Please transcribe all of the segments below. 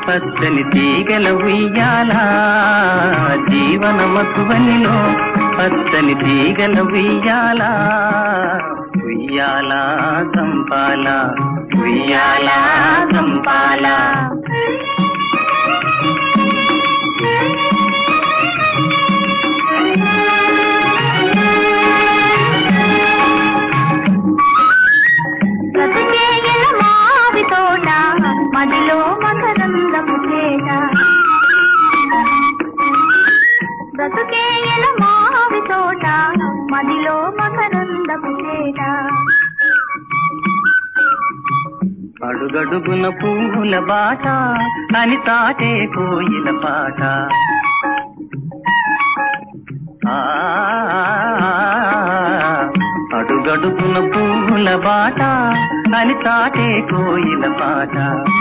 పచ్చని తీగల ఉయ్యాల జీవన మధువనిలో పచ్చని తీగల ఉయ్యాల ఉయ్యాల సంపాల ఉయ్యాల సంపాల బ్రతుకేగల మావి తోట మదిలో మకరందపు చేట బ్రతుకేగల మావి తోట మదిలో మకరందపు చేట అడుగడుగున పువ్వుల బాట అని తాటే కోయిల పాట ఆ, అడుగడుగున పువ్వుల బాట అని తాటే కోయిల పాట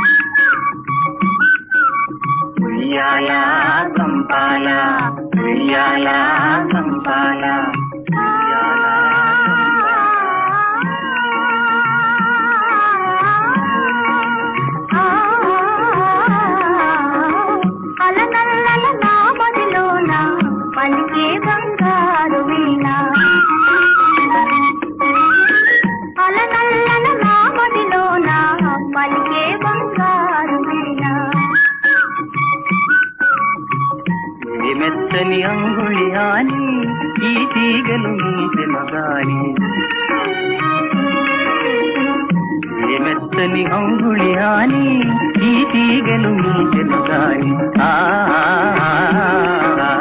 ఉయ్యాల సంపాల ఉయ్యాల సంపాల ఉయ్యాల అలనల్లల నా మదిలోన పలికే బంగారు వీణ అలనల్లల నా మదిలోన పలికే బంగారు వీణ ఏ మెత్తని అంగుళి అని ఈ తీగలు మీసెను గాని ఏ మెత్తని అంగుళి అని ఈ తీగలు మీసెను గాని ఆ